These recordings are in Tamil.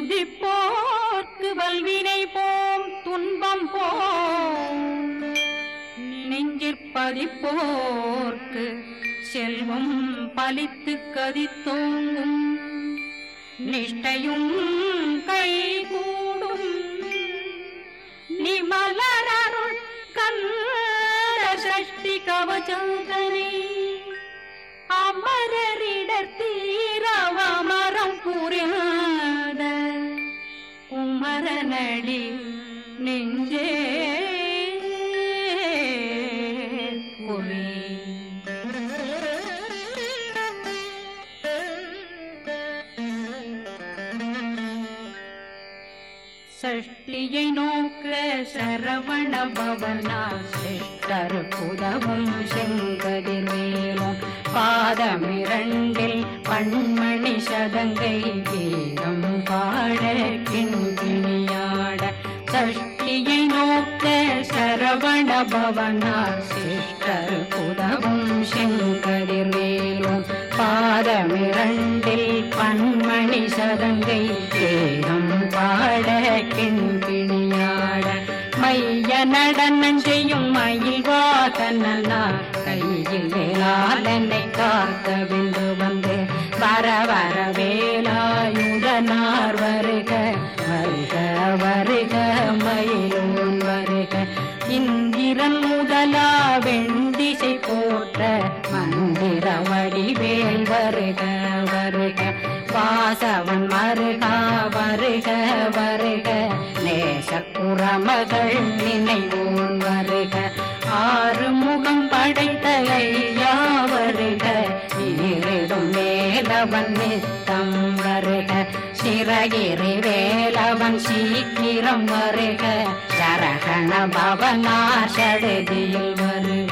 துதிப்போர்க்கு வல்வினை போம் துன்பம் போம் நெஞ்சிற்பதிப்போர்க்கு செல்வம் பலித்து கதித்தோங்கும் நிஷ்டையும் கைகூடும் நிமலரருள் கந்த சஷ்டி கவச்சந்தனை அமரரிடர் தீரவமரம் புரியாத குமரனடி நெஞ்சே குவி சஷ்டியை நோக்க சரவண பவனா சிஷ்டர் புதவும் செங்கதிர்வேலும் பாதமிரண்டில் பண்மணி சதங்கை கீதம் பாட கிண்கிணியாட சஷ்டியை நோக்க சரவண பவனா சிஷ்டர் புதவும் செங்கதிர்வேலும் பாதமிரண்டில் பன்மணி சதங்கை கீதம் பாட கிண்கிணியாட மைய நடனம் செய்யும் மயில் வாசனா கையில் வேளாளனை காக்க விந்து வந்து வர வர வேலாயுதனார் வருக வருக வருக மயிலோன் வருக இந்திரன் முதலா வெண்டிசை போற்ற மந்திர வடிவேல் வருக வருக வாசவன் மருகா வருக வருக நேசக்குறமகள் நினைவோன் வருக ஆறு முகம் படைத்த ஐயா வருக ஈரிடும் வேலவன் நித்தம் வருக சிறகிரி வேலவன் சீக்கிரம் வருக சரகண பவனார் சடுதியில் வருக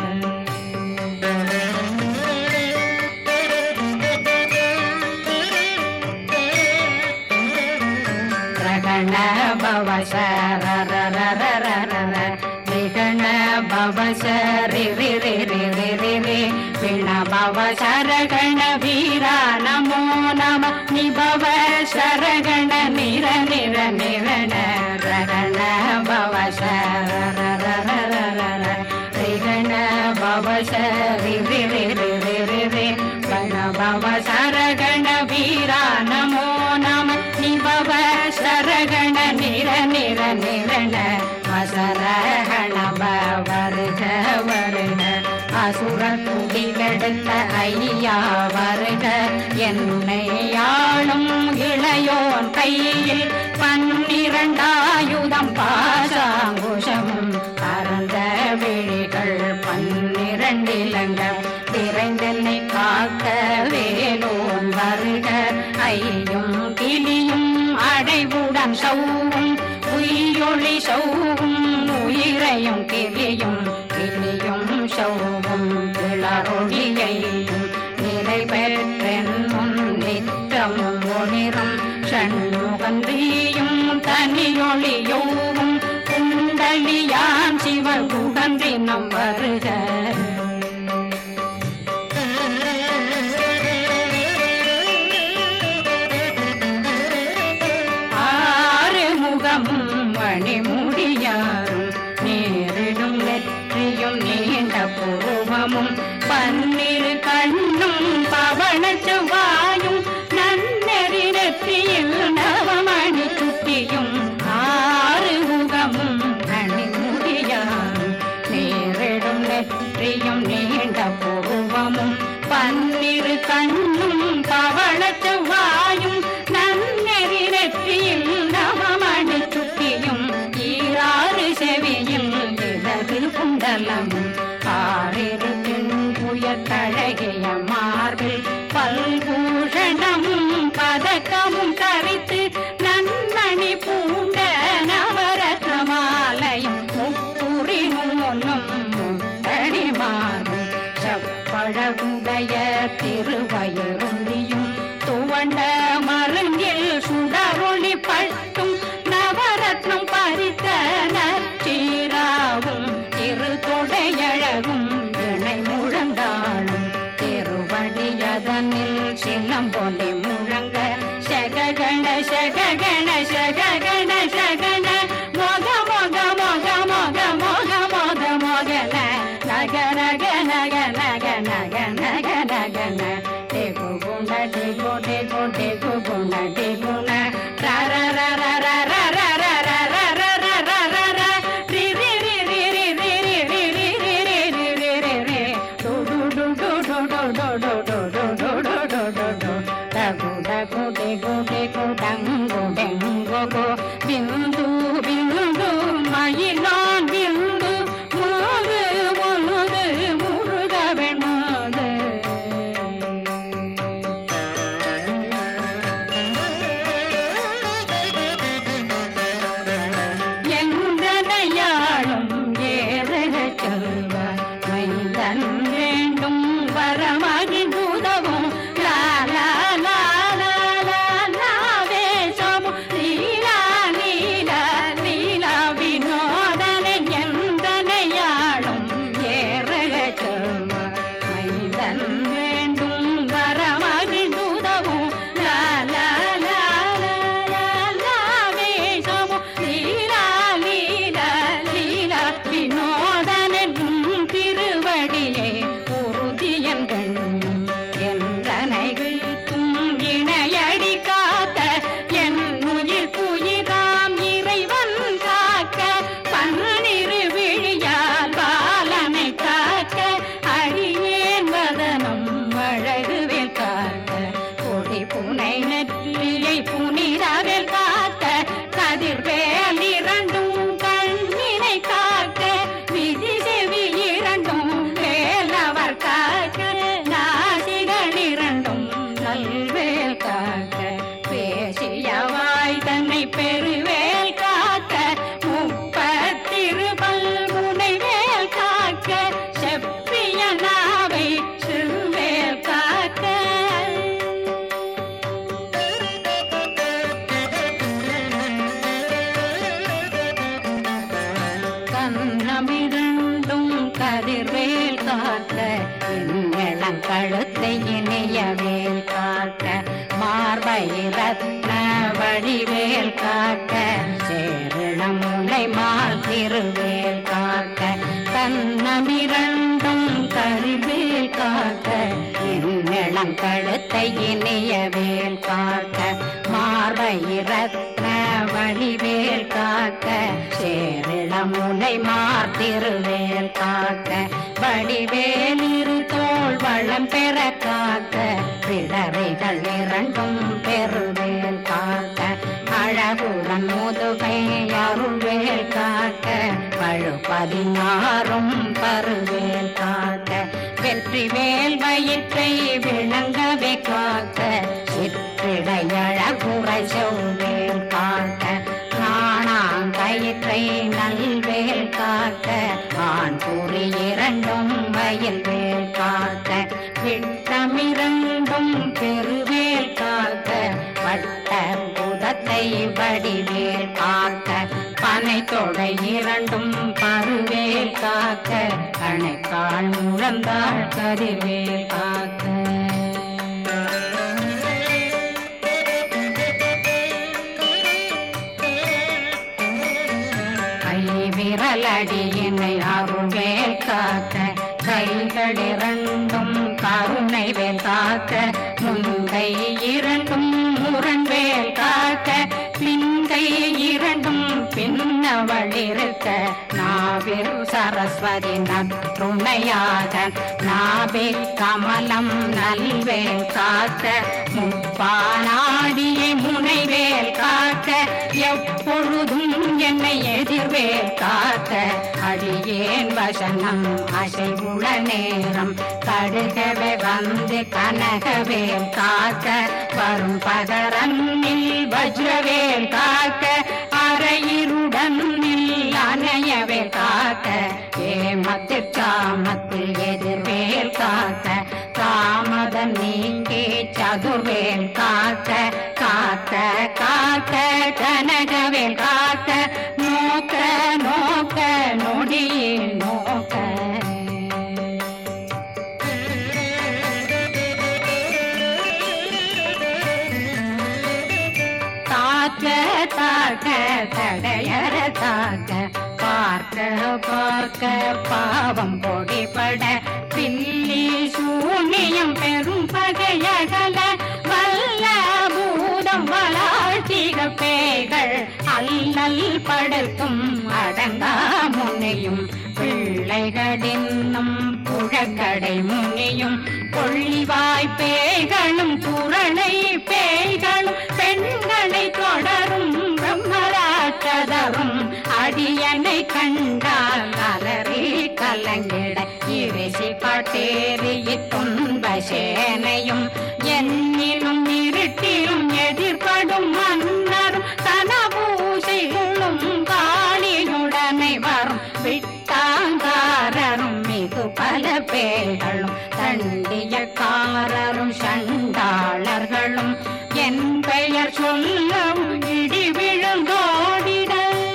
ரகண பவ சரரரரரரர ரிகண பவ சரி ரி ரி ரி ரி ரி ரி விண பவ சரகண வீரா நமோ நம நிபவ சரகண நிர நிர நிரண ரகண பவ சரரரரரர ரிகண பவ சரி ரி ரி ரி ரி ரி ரி கண பவ சரகண வீரா நமோ நம நிபவ சரகண நிர நிர நிரண வசரகண வருக வருக அசுர துடி கெடுத்த ஐயா வருக என்னை ஆளும் இளையோன் கையில் பன்னிரண்டாயுதம் பாசாங்குஷமும் பரந்த விழிகள் பன்னிரண்டிலங்க விரைந்தென்னை காக்க வேலோன் வருக ஐயும் கிளியும் அடைவுடன் சௌவும் உயிரொளி சௌவும் உயிரையும் கிளியும் கிளியும் சௌவும் கிளரொளியையும் நிறைவேற்றென் முன் நித்தமும் ஒளிரும் சண்முகந்தியும் தனியொளியோவும் குண்டலியான் சிவ குகந்தினம் வருக ஆறு முகமும் மணிமுடியாரும் நேரிடும் நெற்றியும் நீண்ட பூவமும் பன்னிரு கண்ணும் பவன செவ்வாயும் நன்னெறி நெற்றியில் நவமணி சுட்டியும் ஆறு முகமும் மணிமுடியாரும் நேரிடும் நெற்றியும் நீண்ட பூவமும் பன்னிரு கண்ணும் பவள செவ்வாயும் நன்னெறி நெற்றியில் நவமணி சுட்டியும் ஈராறு செவியில் இடது குண்டலமும் ஆறிரு புய தழகிய மார்பில் பல்பூஷணமும் பதக்கமும் தரித்து நன்மணி பூண்ட நவரத்ன மாலையும் முப்புரி மூன்னும் முத்தடி மாறும் செப்பழகுடைய திருவயருந்தியும் துவண்ட மருங்கில் சுடரொளி பட்டும் நவரத்னம் பறித்த நச்சீராவும் திரு தொடையழகும் இணை முழந்தாளும் திருவடியதனில் சிலம்பொலி முழங்க சககண ಶಗಗಣ ಶಗಗಣ ಶಗಣ ಮೊಗ ಮೊಗ ಮೊಗ ಮೊಗ ಮೊಗ ಮೊಗ ಮೊಗನ ನಗ ನಗ ನಗ ನಗ ನಗ ನಗ ನಗನ ಟೇಕು ಗುಣ ಟೇಕು ಟೇಕು ಟೇಕು ಗುಣ ಟೇಗುಣ ರ ರ ರ ರ ರ ರ ರ ರ ರ ರ ರ ರ ರ ರ ರ ರಿ ರಿ ರಿ ರಿ ರಿ ರಿ ರಿ ರಿ ರಿ ರಿ ರಿ ರಿ ರಿ ರಿ ರಿ ಡು ಡು ಡು ಡು ಡು ಡು ಡು ಡು ಡು ಡು ಡು ಡು ಡು ಡು ಡು ಡಗು ಡಗು ಡೆಗು ಡೆಗು ಡಂಗು ಡೆಂಗು ಗು ಬಿಂದು ಬಿಂದು மயிலான் விந்து முழுது முழுது முருக வெண்மாது எந்தனையாளும் ஏறக செல்வ மைந்தன் வேண்டும் வரமகின் உதவும் லா லா லா லா லா லா வேஷமும் லீலா லீலா லீலா வினோதனை எந்தனையாளும் ஏறக செல்வ மைந்தன் வேண்டும் வரமகின் உதவும் லா லா லா லா லா லா வேஷமும் லீலா லீலா லீலா வினோதனும் திருவடியே உறுதியங்கள் என்றனைகளுக்கும் இணையடி காத்த என் உயிர் புயிராம் இறைவன் காக்க பன்னிரு விழியால் பாலனை காக்க அடியேன் வதனம் அழகுவேல் காக்க கொடி புனை நெற்றியை புனிதவேல் காக்க கதிர்வேல் இரண்டும் கண்ணினை காக்க விதி செவி இரண்டும் வேலவர் காக்க நாசிகள் இரண்டும் நல்வேல் காக்க பேசியவாய் தன்னை பெருவேல் காக்க முப்பத்திருபல் முனைவேல் காக்க செப்பிய நாவை சிறுவேல் காக்க கண்ணமிரண்டும் கதிர்வேல் காக்க இளம் கழுத்தை இணையவேல் காக்க மார்பை ரத்ன வடிவேல் காக்க சேரிளம் முனை மால் திருவேல் காக்க கண்ணமிரண்டும் கரிவேல் காக்க இளம் கழுத்தை இணையவேல் காக்க மார்பை ரத்ன வடிவேல் காக்க சேரிளம் முனை மார் திருவேல் காக்க வடிவேல் இரு தோள் வளம் பெற காக்க பிடரைகள் இரண்டும் பெருவேல் காக்க அழகுடன் முதுகை அருள்வேல் காக்க பழு பதினாறும் பருவேல் காக்க வெற்றி வேல் வயிற்றை விளங்கவே காக்க சிற்றிடையழகுரை செவ்வேல் காக்க நாணாங்கயிற்றை நல்வேல் காக்க ஆண் குறி இரண்டும் வயல் வேல் காக்க விட்டமிரண்டும் பெருவேல் காக்க வட்ட புதத்தை வடிவேல் காக்க பனை தொடை இரண்டும் பருவேல் காக்க கணைக்கால் முழந்தாள் கதிர்வேல் காக்க கை விரலடியினை அருள்வேல் காக்க கைகள் இரண்டும் கருணை வேல் காக்க முந்தை இரண்டும் முரண்வேல் காக்க பிந்தை இரண்டும் பின்னவளிருக்க நாவில் சரஸ்வதி நற்றுணையாக நாபி கமலம் நல்வேல் காக்க முப்பானாடியை முனைவேல் காக்க எப்பொழுதும் என்னை எதிர்வேல் காக்க அடியேன் வசனம் அசைவுள நேரம் கடுகவே வந்து கனகவேல் காக்க வரும் பகரன்னில் வஜ்ரவேல் காக்க அரையிருடன் அணையவே காக்க ஏமத்தில் காமத்தில் எதிர்வேல் காக்க தாமதம் நீங்கி சதுர்வேல் காக்க காக்க காக்க கனகவேல் காக்க நோக்க நோக்க நொடியில் நோக்க தாக்க தடையற தாக்க பார்க்க பார்க்க பாவம் பொடிபட பில்லி சூனியம் பெரும் பகையகல வல்ல பூதம் வளாழ்த்திக பேய்கள் அல்லல் படுத்தும் அடங்கா முனையும் பிள்ளைகளின்னும் புழக்கடை முனியும் கொள்ளிவாய் பேய்களும் குரலை பேய்களும் பெண்களை தொடரும் பிரம்மராட்சதரும் அடியனை கண்டால் அலறி கலங்கிட இரிசி பட்டேறி துன்ப சேனையும் என்னிலும் இருட்டிலும் எதிர்படும் மன்னரும் தனபூசைகளும் காளியுடனை வரும் விட்டாங்காரரும் மிகு பல பேர்களும் தண்டியக்காரரும் சண்டாளர்களும் என் பெயர் சொல்லவும் இடி விழுந்தோடிட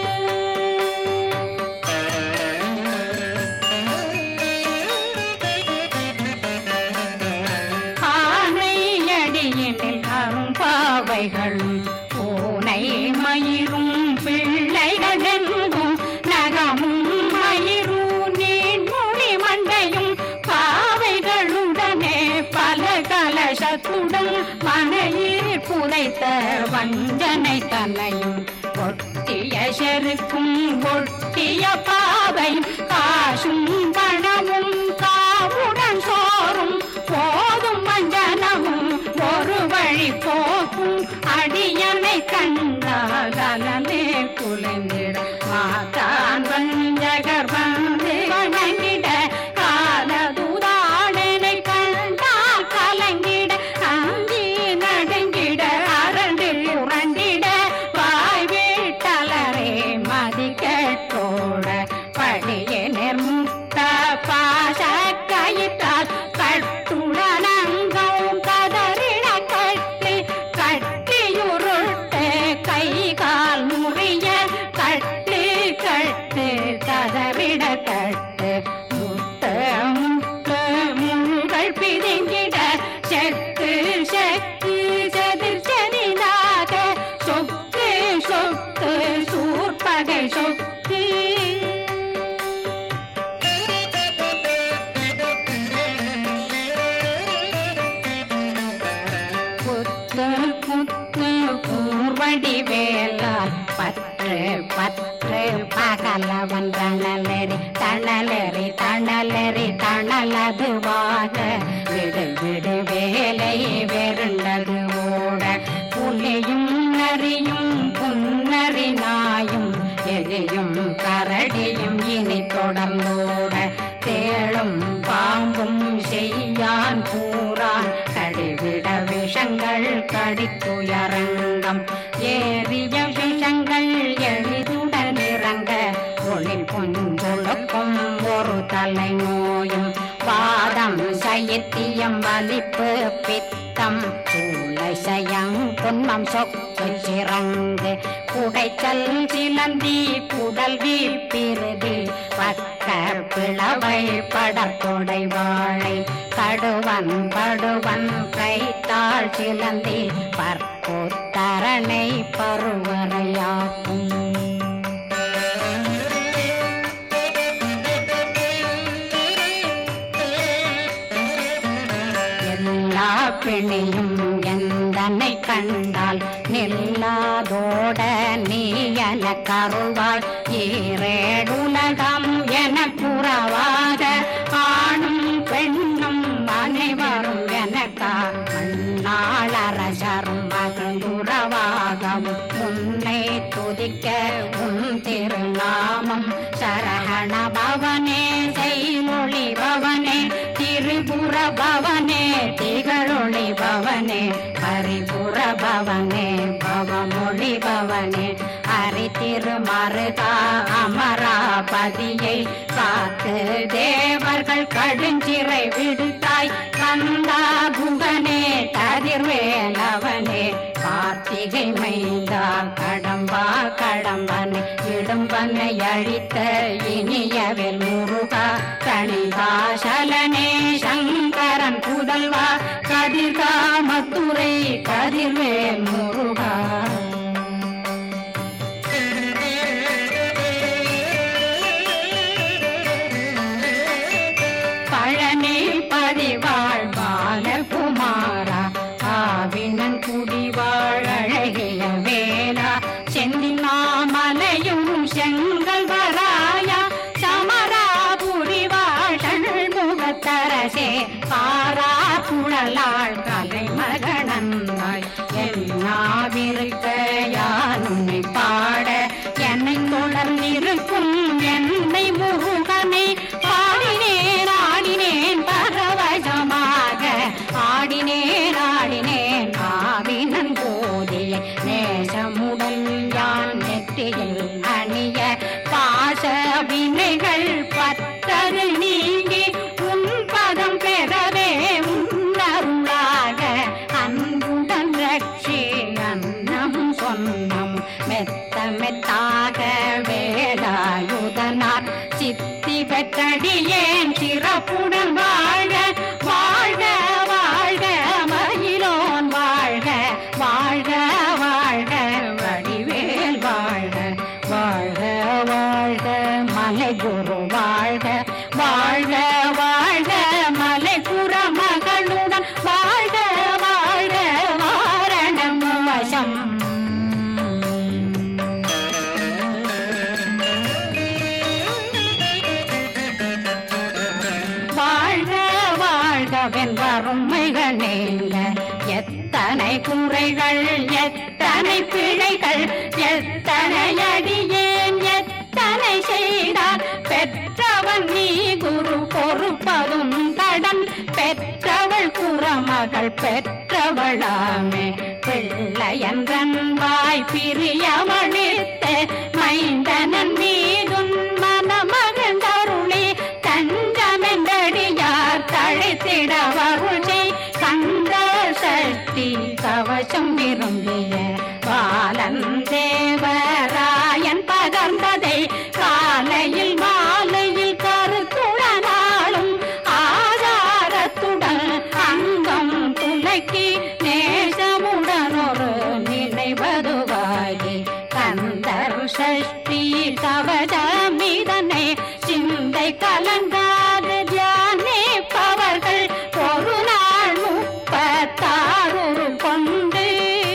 ஆனையடியினில் அரும்பாவைகளும் பூனை மயிரும் பிள்ளைகளெங்கும் நகமும் மயிரும் நீண்மொழி மண்டையும் பாவைகளுடனே பல கலசத்துடன் மனையில் புதைத்த வஞ்சனை தன்னையும் ஒட்டிய செருக்கும் ஒட்டிய பாவையும் காசும் பணமும் காவுடன் சோறும் போதும் வஞ்சனமும் ஒரு வழி போக்கும் அடியனை கண்டால் அலமே குலைந்திட மாதான் வஞ்சகர் வந்து வணங்கிட காலதுதாடனை கண்டால் கலங்கிட அஞ்சி நடுங்கிட அரண்டு உரண்டிட வாய் வீட்டலரே மதி கேட்டோட படியே நிர்முக்த பாச கயிற்றால் கட்டுடனங்கவும் கதறிட கட்டி கட்டியுருட்டு கை கால் முறிய கட்டு கட்டு கதறிட கட்டு முட்ட முட்ட முள்கள் பிதுங்கிட செக்கு செக்கு செதிர் செதிலாக சொக்கு சொக்கு சூர்பகை சொக்கு குத்து குத்து கூர்வடி வேலால் பற்று பற்று பகலவன் தணலெறி தணலெறி தணலெறி தணலதுவாக விடு விடு வேலை வெருண்டது ஓட புலியும் நரியும் புன்னரி நாயும் எலியும் கரடியும் இனி தொடர்ந்தோட தேளும் பாம்பும் செய்யான் கூறான் கடிவிட விஷங்கள் கடித்துயரங்கம் ஏறிய விஷங்கள் எளிதுடன் இறங்க ஒளில் புஞ்சுழுக்கும் ஒரு தலை நோயும் பாதம் சைத்தியம் வலிப்பு பித்தம் சூளை சயம் புன்மம் சொக்கு சிறங்கு குடைச்சல் சிலந்தி குடல் வீப்பிருதி பக்க பிளவை படற்கொடை வாழை கடுவன் படுவன் கைத்தாள் சிலந்தி பற்புத்தரணை பருவரையாக்கும் எல்லா பிணியும் எந்தனை கண்டால் நில்லாதோட நீ என கருவாய் ஈரேடுலகம் என புறவாக ஆணும் பெண்ணும் அனைவரும் எனக்கா மண்ணாளரசரும் மகிழ்ந்துறவாகவும் உன்னை துதிக்க உன் திருநாமம் சரகண பவனே செய்மொழி பவனே திரிபுர பவனே திகழொளி பவனே பரிபுர பவனே பவமொழி பவனே ஹரி திருமருகா அமராபதியை காத்து தேவர்கள் கடுஞ்சிறை விடுத்தாய் கந்தா குகனே கதிர்வேலவனே கார்த்திகை மைந்தா கடம்பா கடம்பனை இடும்பனை அழித்த இனியவில் முருகா கணிகாசலனே சங்கரன் புதல்வா கதிர்காமத்துறை கதிர்வேல் முருகா குழலாள் கலைமகனந்தாய் என்னாவிருக்க யானுனை பாட என்னை தொடர்ந்திருக்கும் என்னை முருகனை பாடினேன் ஆடினேன் பரவசமாக ஆடினேன் ஆடினேன் ஆவினன் போதிய நேசமுடல் யான் நெற்றியில் அணிய பாச வினைகள் பத்தது நீங்கி உன் பதம் பெறவே உன்னருளாக அன்புடன் ரட்சி அன்னம் சொன்னம் மெத்த மெத்தாக வேலாயுதனார் சித்தி பெற்றடியேன் சிறப்புடன் வாழ வாழ்க வாழ்க மயிலோன் வாழ்க வாழ்க வாழ்க வடிவேல் வாழ்க வாழ்க வாழ்க மலை குரு வாழ்க வாழ்க வாழ்க மலை குற மகளுடன் வாழ்க வாழ்க வாரணம் வசம் வாழ்க வாழ்கவென் வறுமைகள் நீங்க எத்தனை குறைகள் எத்தனை பிழைகள் எத்தனை அடியேன் எத்தனை செய்தார் பெற்றவன் நீ குரு பொறுப்பதும் கடன் பெற்றவள் குறமகள் பெற்றவளாமே பிள்ளையன்றன் வாய் பிரியமளித்த மைந்தனன் மீதுன் மனமகந்தருளி தஞ்சமென்றடியார் தழைத்திட வருளை கந்த சக்தி கவசம் விரும்பிய பாலன் தேவராயன் பகர்ந்ததை காலையில் மாலையில் கருத்துடனாலும் ஆதாரத்துடன் அங்கம் துலக்கி நேசமுடன் ஒரு நினைவதுவாகி கந்தர் சஷ்டி கவசமிதனை சிந்தை கலங்காத தியானிப்பவர்கள் ஒரு நாள் முப்பத்தாறு கொண்டு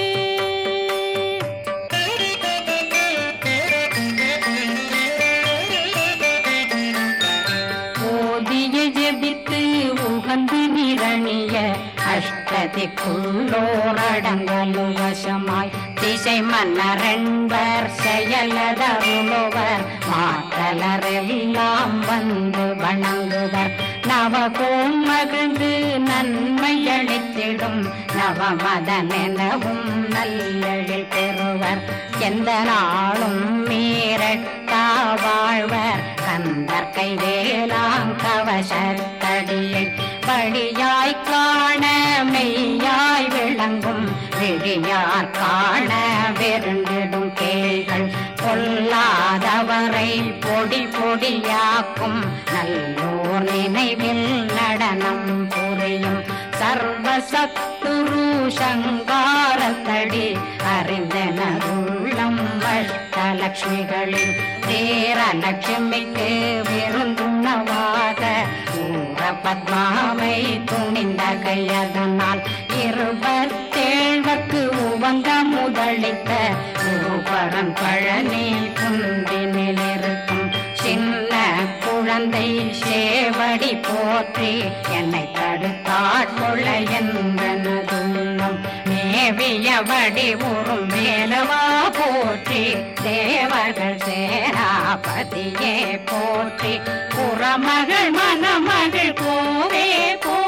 ஓதிய ஜெபித்து உகந்து நிரணிய அஷ்டதிக்குள்ளோரடங்கலும் வசமாய் திசை மன்னரென்பர் செயலதருளுவர் மாற்றலரெல்லாம் வந்து வணங்குவர் நவகோம் மகிழ்ந்து நன்மை அளித்திடும் நவமதனெனவும் நல்லெழில் பெறுவர் எந்த நாளும் மீறட்டா வாழ்வர் கந்தர் கைவேலாம் கவசத்தடியை படியாய் காண மெய்யாய் விளங்கும் விழியார் காண வெருண்டிடும் கேள்கள் பொல்லாதவரை பொடி பொடியாக்கும் நல்லோர் நினைவில் நடனம் புரியும் சர்வசத்துரு சங்காரத்தடி அறிந்தனருள்ளம் அஷ்டலட்சுமிகளில் தேரலட்சுமிக்கு விருந்துணவாக ஊர பத்மாவை துணிந்த கையதனால் இருபத்தேழ்வக்கு உவங்க முதலித்த குருபரன் பழனி குந்தினில் இருக்கும் சின்ன குழந்தை சேவடி போற்றி என்னை தடுத்தாட்கொள்ள என்றனதுள்ளம் மேவியபடி உறும் மேலவா போற்றி தேவர்கள் சேராபதியே போற்றி புறமகள் மணமகள் கோவே போ